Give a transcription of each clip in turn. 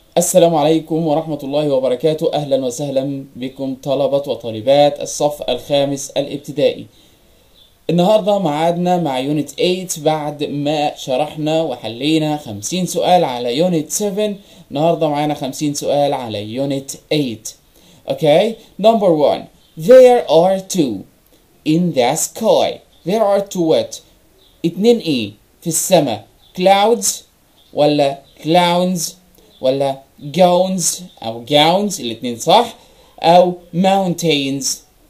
السلام عليكم ورحمة الله وبركاته أهلا وسهلا بكم طلبة وطالبات الصف الخامس الابتدائي النهاردة معادنا مع يونت 8 بعد ما شرحنا وحلينا 50 سؤال على يونت 7 النهاردة معانا 50 سؤال على يونت 8 Okay, number one. There are two in the sky. There are two what? اتنين ايه في السماء clouds ولا clowns ولا gowns او gowns الاتنين صح او mountains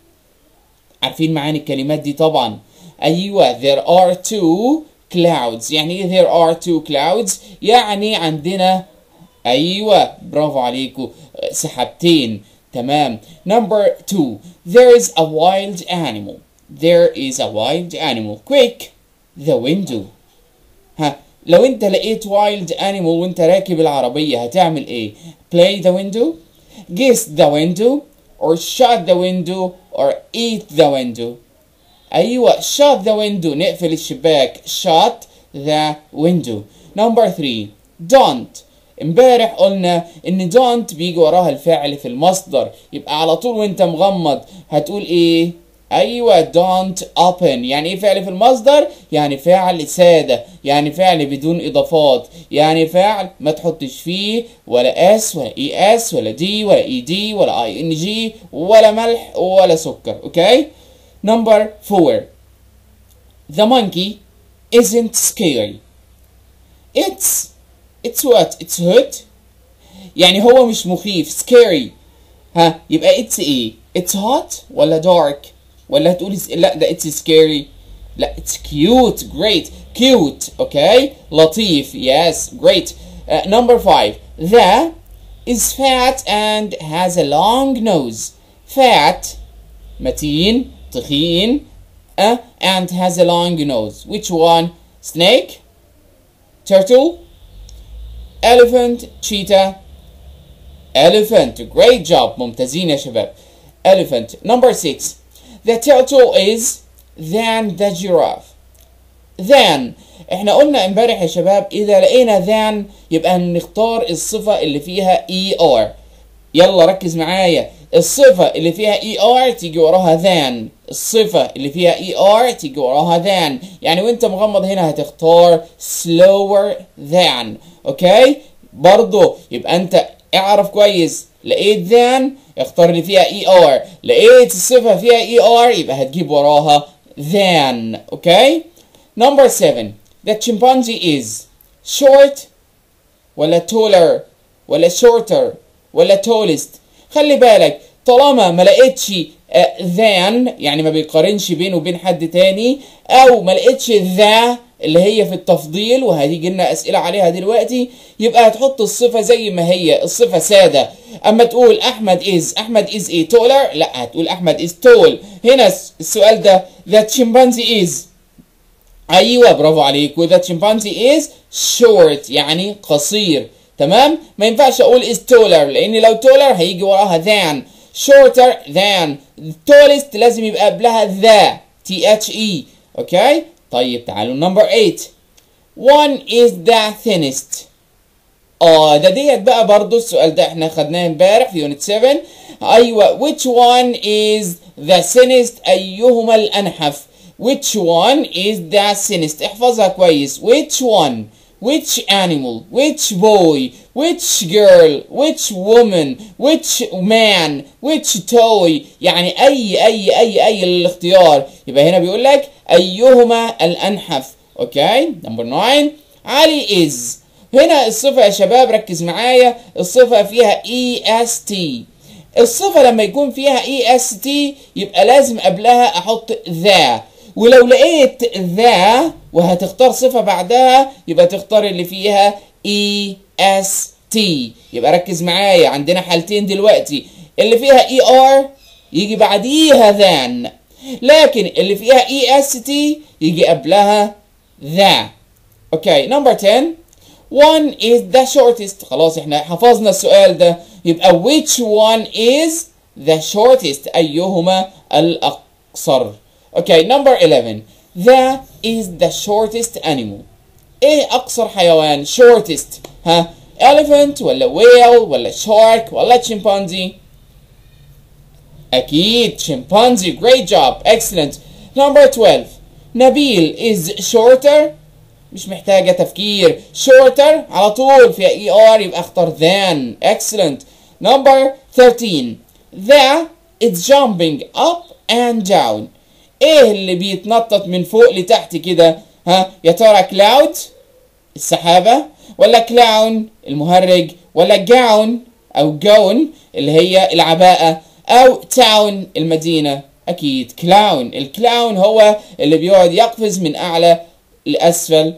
عارفين معاني الكلمات دي طبعا ايوه there are two clouds يعني ايه there are two clouds يعني عندنا ايوه برافو عليكم سحابتين تمام number two there is a wild animal there is a wild animal quick the window ها لو انت لقيت wild animal وانت راكب العربية هتعمل ايه play the window guess the window or shut the window or eat the window ايوه shut the window نقفل الشباك shut the window number three don't امبارح قلنا ان don't بيجي وراها الفعل في المصدر يبقى على طول وانت مغمض هتقول ايه ايوه don't open يعني ايه فعل في المصدر يعني فعل ساده يعني فعل بدون اضافات يعني فعل ما تحطش فيه ولا اس ولا اي اس ولا دي ولا اي دي ولا اي ان جي ولا ملح ولا سكر اوكي نمبر 4 the monkey isn't scary it's it's what it's hood يعني هو مش مخيف scary ها يبقى it's ايه it's hot ولا dark ولا هتقولي لا ده it's scary لا it's cute great cute okay لطيف yes great uh, number five the is fat and has a long nose fat متين تخين uh, and has a long nose which one snake turtle elephant cheetah elephant great job ممتازين يا شباب elephant number six the turtle is than the giraffe than احنا قلنا امبارح يا شباب اذا لقينا than يبقى نختار الصفة اللي فيها er يلا ركز معايا الصفة اللي فيها er تيجي وراها than الصفة اللي فيها er تيجي وراها than يعني وانت مغمض هنا هتختار slower than اوكي برضو يبقى انت اعرف كويس لقيت than اختار اللي فيها er لقيت الصفة فيها er يبقى هتجيب وراها than اوكي number 7 the chimpanzee is short ولا taller ولا shorter ولا tallest خلي بالك طالما ما لقيتش than يعني ما بيقارنش بينه وبين حد تاني او ما لقيتش ذا اللي هي في التفضيل وهتيجي لنا اسئله عليها دلوقتي يبقى هتحط الصفه زي ما هي الصفه ساده اما تقول احمد از احمد از ايه تولر لا هتقول احمد از تول هنا السؤال ده ذا chimpanzee از ايوه برافو عليك وذا chimpanzee از short يعني قصير تمام ما ينفعش اقول is taller لان لو taller هيجي وراها than shorter than tallest لازم يبقى قبلها the t h e اوكي طيب تعالوا نمبر 8 one is the thinnest اه ده ديت بقى برضو السؤال ده احنا خدناه امبارح في يونت 7 ايوه which one is the thinnest ايهما الانحف which one is the thinnest احفظها كويس which one which animal which boy which girl which woman which man which toy يعني اي اي اي اي الاختيار يبقى هنا بيقول لك ايهما الانحف اوكي نمبر 9 علي از هنا الصفة يا شباب ركز معايا الصفة فيها اي اس تي الصفة لما يكون فيها اي اس تي يبقى لازم قبلها احط ذا ولو لقيت ذا وهتختار صفة بعدها يبقى تختار اللي فيها اي اس تي يبقى ركز معايا عندنا حالتين دلوقتي اللي فيها اي ار يجي بعديها ذان لكن اللي فيها اي اس تي يجي قبلها ذا اوكي نمبر 10 one is the shortest خلاص احنا حفظنا السؤال ده يبقى which one is the shortest ايهما الاقصر اوكي نمبر 11 the is the shortest animal ايه اقصر حيوان shortest ها elephant ولا whale ولا shark ولا chimpanzee أكيد chimpanzee great job excellent number 12 نبيل is shorter مش محتاجة تفكير shorter على طول فيها اي ار يبقى اختار than excellent number 13 the it's jumping up and down ايه اللي بيتنطط من فوق لتحت كده ها يا ترى كلاود السحابة ولا كلاون المهرج ولا جاون او جون اللي هي العباءة او تاون المدينة اكيد كلاون الكلاون هو اللي بيقعد يقفز من اعلى لاسفل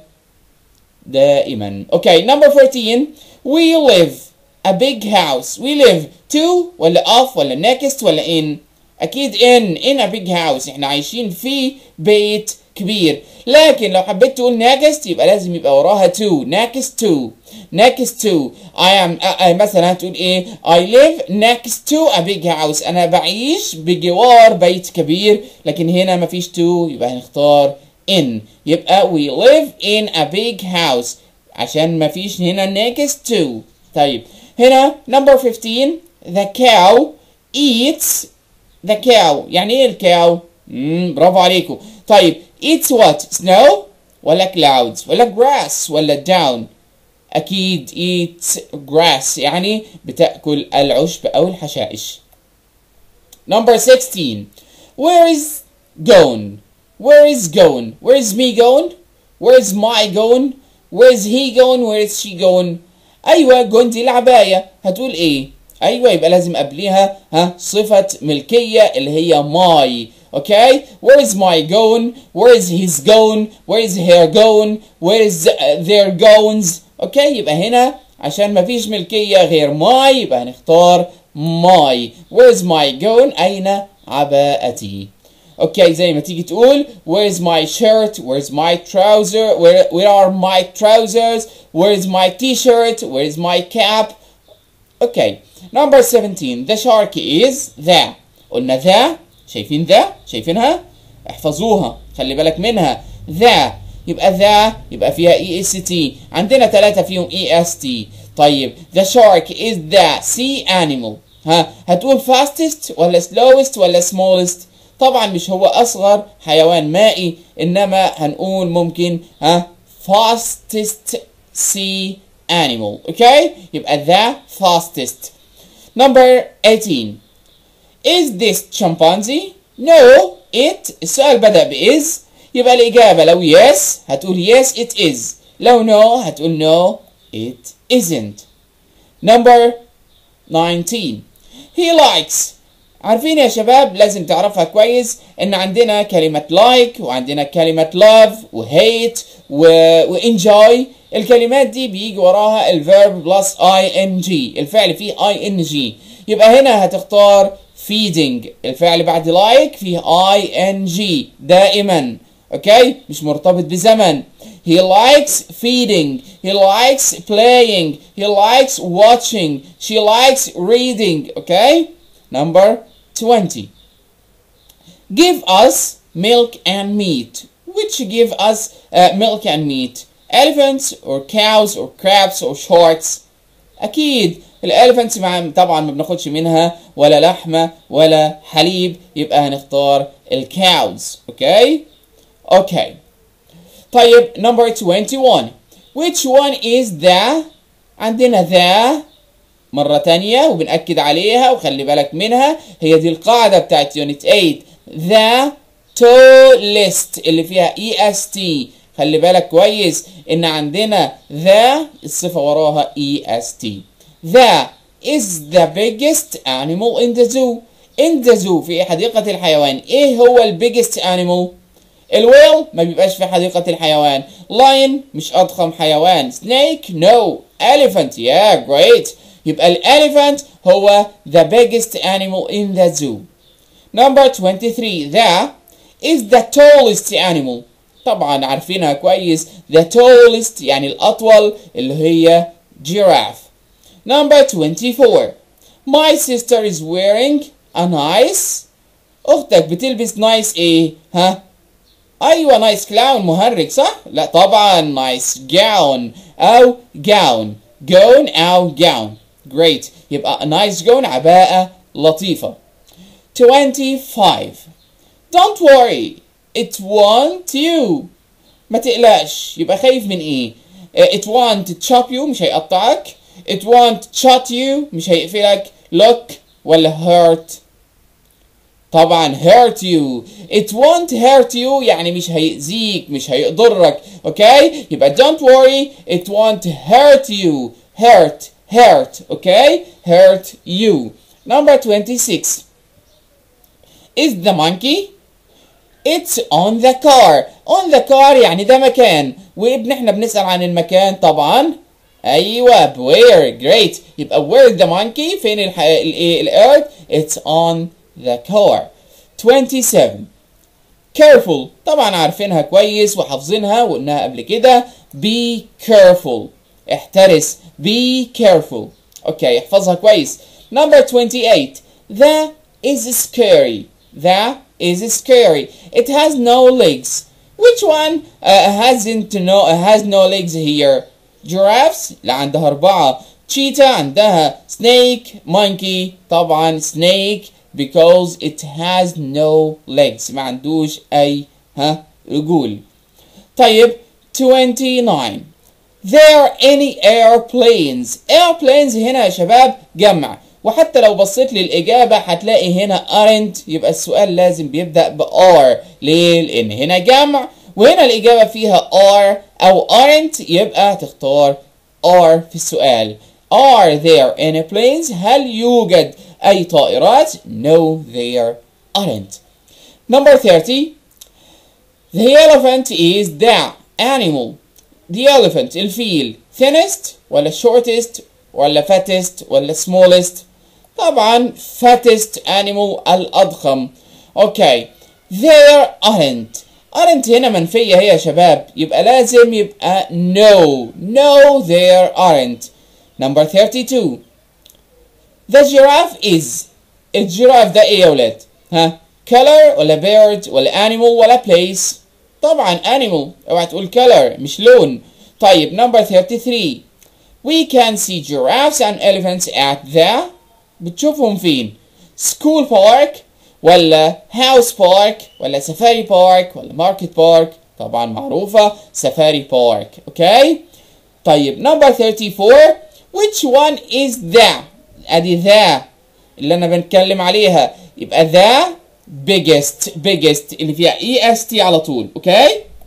دائما اوكي نمبر 14 we live a big house we live to ولا off ولا next ولا in اكيد in in a big house احنا عايشين في بيت كبير لكن لو حبيت تقول next يبقى لازم يبقى وراها to next to next to I am uh, uh, مثلا هتقول ايه I live next to a big house انا بعيش بجوار بيت كبير لكن هنا مفيش to يبقى هنختار in يبقى we live in a big house عشان مفيش هنا next to طيب هنا number 15 the cow eats the cow يعني ايه الكاو مم برافو عليكم طيب eats what snow ولا clouds ولا grass ولا down اكيد eats grass يعني بتاكل العشب او الحشائش number 16 where is gone where is gone where is me gone where is my gone where is he gone where is she gone ايوه جون دي العبايه هتقول ايه ايوه يبقى لازم قبليها ها صفه ملكيه اللي هي my okay where is my gone where is his gone where is her gone where is their gones okay يبقى هنا عشان ما فيش ملكيه غير my يبقى هنختار my where is my gone اين عباءتي اوكي زي ما تيجي تقول where's my shirt where's my trouser where, where are my trousers where's my t-shirt where's my cap اوكي number 17 the shark is the قلنا the شايفين the شايفينها احفظوها خلي بالك منها the يبقى the يبقى فيها اي اس تي عندنا ثلاثة فيهم اي اس تي طيب the shark is the sea animal ها هتقول fastest ولا slowest ولا smallest طبعا مش هو اصغر حيوان مائي انما هنقول ممكن ها fastest sea animal okay يبقى the fastest number 18 is this chimpanzee no it السؤال بدأ بإز يبقى الإجابة لو yes هتقول yes it is لو no هتقول no it isn't number 19 he likes عارفين يا شباب لازم تعرفها كويس ان عندنا كلمة like وعندنا كلمة love وhate و... وenjoy الكلمات دي بيجي وراها الفيرب بلس ing الفعل فيه ing يبقى هنا هتختار feeding الفعل بعد like فيه ing دائما اوكي مش مرتبط بزمن he likes feeding he likes playing he likes watching she likes reading okay number 20 give us milk and meat which give us uh, milk and meat elephants or cows or crabs or sharks اكيد الاليفنتس مع طبعا ما بناخدش منها ولا لحمه ولا حليب يبقى هنختار الكاوز اوكي اوكي طيب number 21 which one is the عندنا the مرة تانية وبنأكد عليها وخلي بالك منها هي دي القاعدة بتاعت يونت 8 the tallest اللي فيها est خلي بالك كويس ان عندنا the الصفة وراها est the is the biggest animal in the zoo in the zoo في حديقة الحيوان ايه هو ال biggest animal الويل ما بيبقاش في حديقة الحيوان lion مش أضخم حيوان snake no elephant yeah great يبقى الاليفانت هو the biggest animal in the zoo number 23 the is the tallest animal طبعا عارفينها كويس the tallest يعني الأطول اللي هي giraffe number 24 my sister is wearing a nice أختك بتلبس nice إيه ها أيوة نايس كلاون مهرج صح؟ لا طبعا نايس جاون أو جاون gown أو gown great يبقى a nice gown عباءة لطيفة 25 don't worry it won't you ما تقلقش يبقى خايف من ايه it won't chop you مش هيقطعك it won't shut you مش هيقفلك look ولا hurt طبعا hurt you it won't hurt you يعني مش هيأذيك مش هيضرك اوكي يبقى don't worry it won't hurt you hurt hurt okay hurt you number 26 is the monkey It's on the car on the car يعني ده مكان وابن احنا بنسأل عن المكان طبعا ايوه where great يبقى where the monkey فين الح... الايه الارض it's on the car 27 careful طبعا عارفينها كويس وحافظينها وقلناها قبل كده be careful احترس be careful اوكي احفظها كويس number 28 the is scary the is scary it has no legs which one uh, hasn't no has no legs here giraffes اللي عندها أربعة cheetah عندها snake monkey طبعا snake because it has no legs ما عندوش أي ها رجول طيب 29 there are any airplanes airplanes هنا يا شباب جمع وحتى لو بصيت للإجابة هتلاقي هنا aren't يبقى السؤال لازم بيبدأ ب are ليه؟ لأن هنا جمع وهنا الإجابة فيها are أو aren't يبقى تختار are في السؤال Are there any planes؟ هل يوجد أي طائرات؟ No there aren't Number 30 The elephant is the animal The elephant الفيل thinnest ولا shortest ولا fattest ولا smallest طبعا fattest animal الأضخم اوكي there aren't aren't هنا منفية هي يا شباب يبقى لازم يبقى no no there aren't number 32 the giraffe is الجراف ده ايه يا ولاد ها color ولا bird ولا animal ولا place طبعا animal اوعى تقول color مش لون طيب number 33 we can see giraffes and elephants at the بتشوفهم فين school park ولا house park ولا safari park ولا market park طبعا معروفة safari park اوكي طيب number 34 which one is the ادي the اللي انا بنتكلم عليها يبقى the biggest biggest اللي فيها e s t على طول اوكي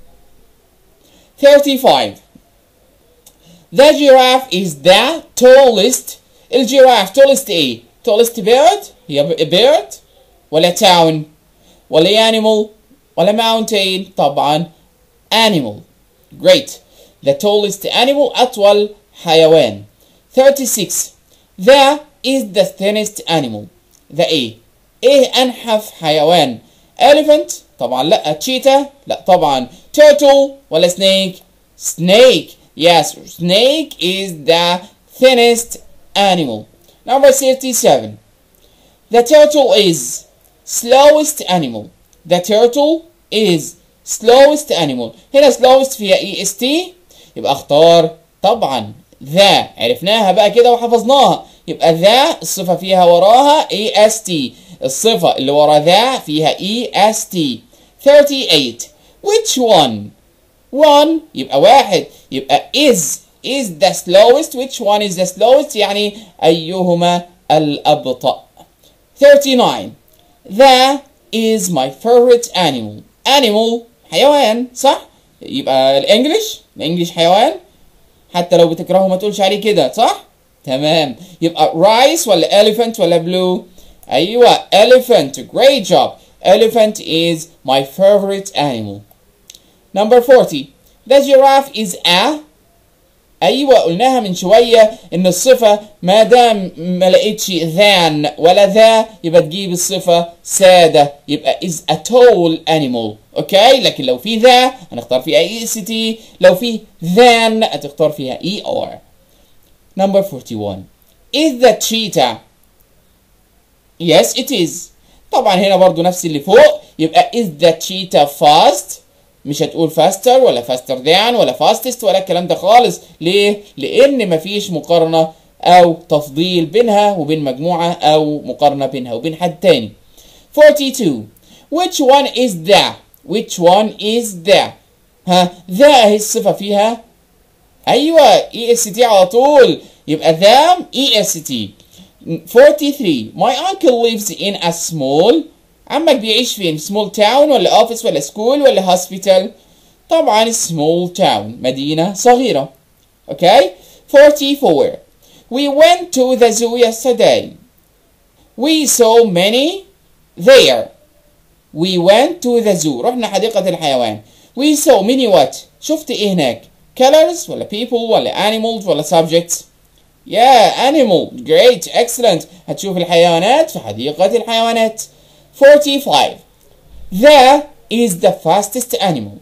35 The giraffe is the tallest الجراف tallest ايه tallest bird هي bird ولا town ولا animal ولا mountain طبعا animal great the tallest animal أطول حيوان 36 the is the thinnest animal the ايه ايه انحف حيوان elephant طبعا لا cheetah لا طبعا turtle ولا snake snake yes snake is the thinnest animal number 37 the turtle is slowest animal the turtle is slowest animal هنا slowest فيها اي اس تي يبقى اختار طبعا ذا عرفناها بقى كده وحفظناها يبقى ذا الصفة فيها وراها اي اس تي الصفة اللي ورا ذا فيها اي اس تي 38 which one one يبقى واحد يبقى is is the slowest which one is the slowest يعني أيهما الأبطأ 39 the is my favorite animal animal حيوان صح يبقى الانجليش الانجليش حيوان حتى لو بتكرهه ما تقولش عليه كده صح تمام يبقى rice ولا elephant ولا blue ايوه elephant great job elephant is my favorite animal number 40 the giraffe is a ايوه قلناها من شويه ان الصفه ما دام ما لقيتش ذان ولا ذا يبقى تجيب الصفه ساده يبقى is a tall animal اوكي لكن لو في ذا هنختار فيها اي اس تي لو في ذان هتختار فيها اي ار number 41 is the cheetah yes it is طبعا هنا برضو نفس اللي فوق يبقى is the cheetah fast مش هتقول faster ولا faster than ولا fastest ولا الكلام ده خالص ليه؟ لأن مفيش مقارنة أو تفضيل بينها وبين مجموعة أو مقارنة بينها وبين حد تاني 42 which one is the which one is the ها ذا اهي الصفة فيها أيوة اي اس تي على طول يبقى ذا اي اس تي 43 my uncle lives in a small عمك بيعيش فين small town ولا office ولا school ولا hospital طبعا small town مدينة صغيرة okay 44 we went to the zoo yesterday we saw many there we went to the zoo رحنا حديقة الحيوان we saw many what شفت ايه هناك colors ولا people ولا animals ولا subjects yeah animal great excellent هتشوف الحيوانات في حديقة الحيوانات 45 the is the fastest animal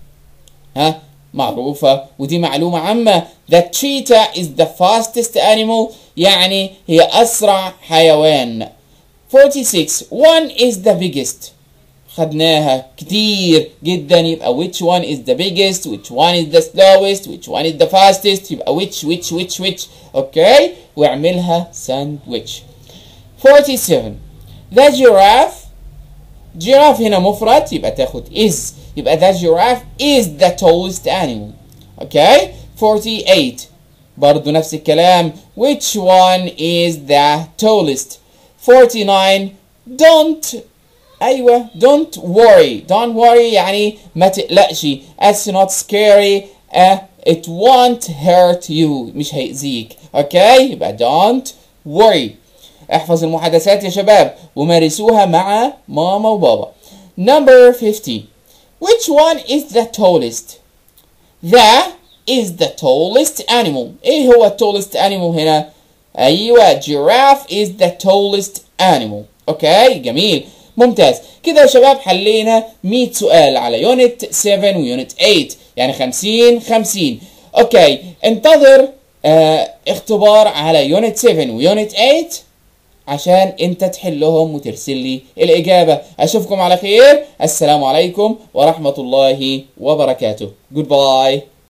ها معروفة ودي معلومة عامة the cheetah is the fastest animal يعني هي أسرع حيوان 46 one is the biggest خدناها كتير جدا يبقى which one is the biggest which one is the slowest which one is the fastest يبقى which which which which اوكي واعملها sandwich 47 the giraffe giraffe هنا مفرد يبقى تاخد is يبقى the giraffe is the tallest animal اوكي 48 برضو نفس الكلام which one is the tallest 49 don't ايوه don't worry don't worry يعني ما تقلقش it's not scary uh, it won't hurt you مش هيأذيك اوكي يبقى don't worry احفظ المحادثات يا شباب ومارسوها مع ماما وبابا number 50 which one is the tallest the is the tallest animal ايه هو tallest animal هنا ايوه giraffe is the tallest animal اوكي جميل ممتاز كده يا شباب حلينا 100 سؤال على يونت 7 ويونت 8 يعني 50 50 اوكي انتظر آه اختبار على يونت 7 ويونت 8 عشان انت تحلهم وترسل لي الاجابه اشوفكم على خير السلام عليكم ورحمه الله وبركاته جود باي